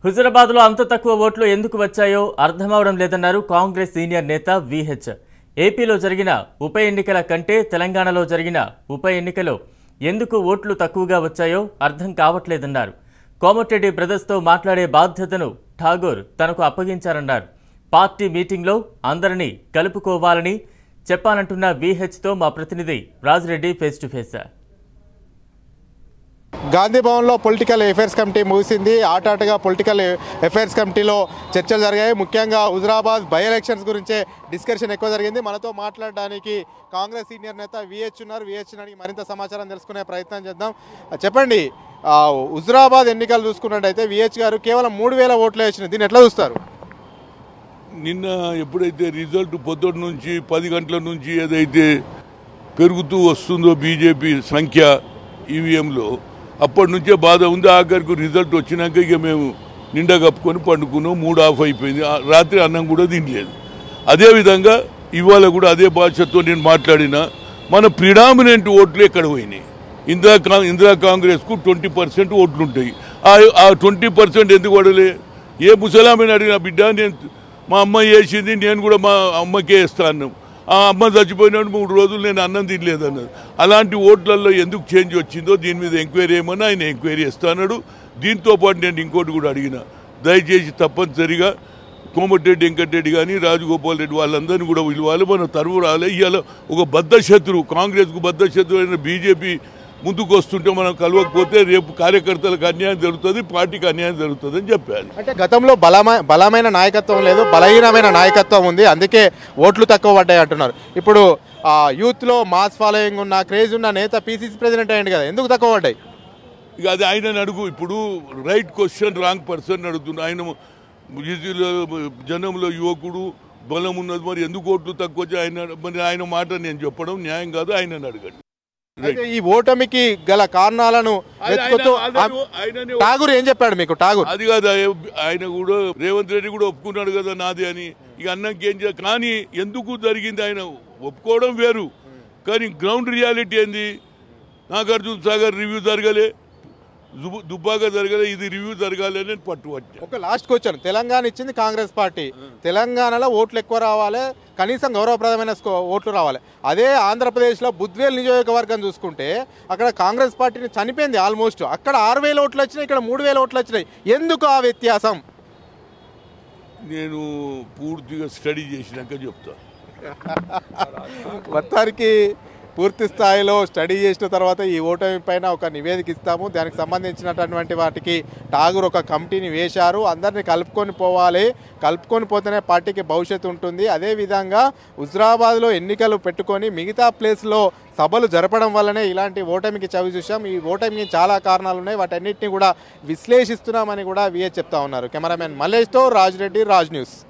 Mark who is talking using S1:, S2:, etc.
S1: హుజరాబాద్లో అంత తక్కువ ఓట్లు ఎందుకు వచ్చాయో అర్థమవడం లేదన్నారు కాంగ్రెస్ సీనియర్ నేత విహెచ్ ఏపీలో జరిగిన ఉప ఎన్నికల కంటే తెలంగాణలో జరిగిన ఉప ఎన్నికలో ఎందుకు ఓట్లు తక్కువగా వచ్చాయో అర్థం కావట్లేదన్నారు కోమటిరెడ్డి బ్రదర్స్తో మాట్లాడే బాధ్యతను ఠాగూర్ తనకు అప్పగించారన్నారు పార్టీ మీటింగ్లో అందరినీ కలుపుకోవాలని చెప్పాలంటున్న విహెచ్తో మా ప్రతినిధి Rajireddy face to face
S2: Gandhi భవన్లో పొలిటికల్ అఫైర్స్ కమిటీ ముగిసింది ఆటాటగా పొలిటికల్ అఫైర్స్ కమిటీలో చర్చలు జరిగాయి ముఖ్యంగా హుజరాబాద్ బై ఎలక్షన్స్ గురించే డిస్కషన్ ఎక్కువ జరిగింది మనతో మాట్లాడడానికి కాంగ్రెస్ సీనియర్ నేత విహెచ్ ఉన్నారు విహెచ్ అడిగి మరింత సమాచారం తెలుసుకునే ప్రయత్నం చేద్దాం చెప్పండి ఆ, హుజరాబాద్ ఎన్నికలు చూసుకున్నట్టయితే విహెచ్ గారు కేవలం మూడు వేల ఓట్లే వచ్చినాయి దీన్ని ఎట్లా చూస్తారు
S3: నిన్న ఎప్పుడైతే రిజల్ట్ పొద్దుటి నుంచి పది గంటల నుంచి ఏదైతే పెరుగుతూ వస్తుందో బీజేపీ సంఖ్య ఈవీఎంలో అప్పటి నుంచే బాధ ఉంది ఆఖరికి రిజల్ట్ వచ్చినాక ఇక మేము నిండా కప్పుకొని పండుకున్నాం మూడు ఆఫ్ అయిపోయింది ఆ రాత్రి అన్నం కూడా తినలేదు అదేవిధంగా ఇవాళ కూడా అదే భాషతో నేను మాట్లాడిన మన ప్రిడామినెంట్ ఓట్లు ఎక్కడ పోయినాయి ఇందిరా కా ఇందిరా కాంగ్రెస్కు ట్వంటీ పర్సెంట్ ఓట్లు ఉంటాయి ఆ- ఆ ట్వంటీ పర్సెంట్ ఎందుకు పడలే ఏ ముసలామని అడిగిన బిడ్డ నేను మా అమ్మ వేసింది నేను కూడా మా అమ్మకే వేస్తాను ఆ అమ్మ చచ్చిపోయినాడు మూడు రోజులు నేను అన్నం తినలేదు అన్నది అలాంటి ఓట్లలో ఎందుకు చేంజ్ వచ్చిందో దీని మీద ఎంక్వైరీ చేయమని ఆయన ఎంక్వైరీ చేస్తాడు దీంతో పాటు నేను ఇంకోటి కూడా అడిగిన దయచేసి తప్పనిసరిగా కోమటిరెడ్డి వెంకటరెడ్డి కానీ రాజగోపాల్ రెడ్డి వాళ్ళందరినీ కూడా పిలవాలి మనం తరువు రాలే ఇవాళ ఒక బద్ధ శత్రువు కాంగ్రెస్కు బద్ధ శత్రువు అయిన బీజేపీ ముందుకు వస్తుంటే మనం కలవకపోతే రేపు కార్యకర్తలకు అన్యాయం జరుగుతుంది పార్టీకి అన్యాయం జరుగుతుంది అని చెప్పారు
S2: అంటే గతంలో బలమైన బలమైన నాయకత్వం లేదు బలహీనమైన నాయకత్వం ఉంది అందుకే ఓట్లు తక్కువ పడ్డాయి అంటున్నారు ఇప్పుడు ఆ, యూత్లో మాస్ ఫాలోయింగ్ ఉన్న క్రేజ్ ఉన్న నేత పీసీసీ ప్రెసిడెంట్ అయ్యండి కదా ఎందుకు తక్కువ పడ్డాయి
S3: ఇక అది ఆయన అడుగు ఇప్పుడు రైట్ క్వశ్చన్ రాంగ్ పర్సన్ అడుగుతున్నా ఆయన ఈజీలో జనంలో యువకుడు బలం ఉన్నది మరి ఎందుకు ఓట్లు తక్కువ వచ్చాయి ఆయన మరి ఆయన మాట నేను చెప్పడం న్యాయం కాదు ఆయన అడగండి
S2: అయితే ఈ ఓటమికి గల కారణాలను
S3: ఆయన-
S2: వెతుకుతూ
S3: ఆయన- ఆయన- ఆయననే
S2: ఠాగూర్ ఏం చెప్పాడు మీకు ఠాగూర్
S3: అది కాదు ఆయ- ఆయన కూడా రేవంత్ రెడ్డి కూడా ఒప్పుకున్నాడు కదా నాది అని ఇక అన్నకి ఏం చేయాలి కానీ ఎందుకు జరిగింది ఆయన ఒప్పుకోవడం వేరు కానీ గ్రౌండ్ రియాలిటీ ఏంది నాగార్జున సాగర్ రివ్యూ జరగలే దుబ్- దుబ్బాక జరగలే ఇది రివ్యూ జరగాలి అని పట్టుబట్ట
S2: ఒక లాస్ట్ క్వశ్చన్ తెలంగాణ ఇచ్చింది కాంగ్రెస్ పార్టీ తెలంగాణలో ఓట్లు ఎక్కువ రావాలి కనీసం గౌరవప్రదమైన స్కో- ఓట్లు రావాలి అదే ఆంధ్రప్రదేశ్లో బుద్వేల్ నియోజకవర్గం చూసుకుంటే అక్కడ కాంగ్రెస్ పార్టీని చనిపోయింది ఆల్మోస్ట్ అక్కడ ఆరు వేల ఓట్లు వచ్చినాయి ఇక్కడ మూడు వేల ఓట్లు వచ్చినాయి ఎందుకు ఆ వ్యత్యాసం
S3: నేను పూర్తిగా స్టడీ చేసినాక చెప్తా
S2: మొత్తానికి పూర్తి స్థాయిలో స్టడీ చేసిన తర్వాత ఈ ఓటమి పైన ఒక నివేదిక ఇస్తాము దానికి సంబంధించినటువంటి వాటికి ఠాగూర్ ఒక కమిటీని వేశారు అందరినీ కలుపుకొని పోవాలి కలుపుకొని పోతేనే పార్టీకి భవిష్యత్తు ఉంటుంది అదేవిధంగా హుజరాబాద్లో ఎన్నికలు పెట్టుకొని మిగతా ప్లేస్లో సభలు జరపడం వల్లనే ఇలాంటి ఓటమికి చవి చూసాం ఈ ఓటమికి చాలా కారణాలు ఉన్నాయి వాటన్నిటిని కూడా విశ్లేషిస్తున్నామని కూడా విఏ చెప్తా ఉన్నారు కెమెరామెన్ మల్లేష్తో రాజ్ రెడ్డి రాజ్ న్యూస్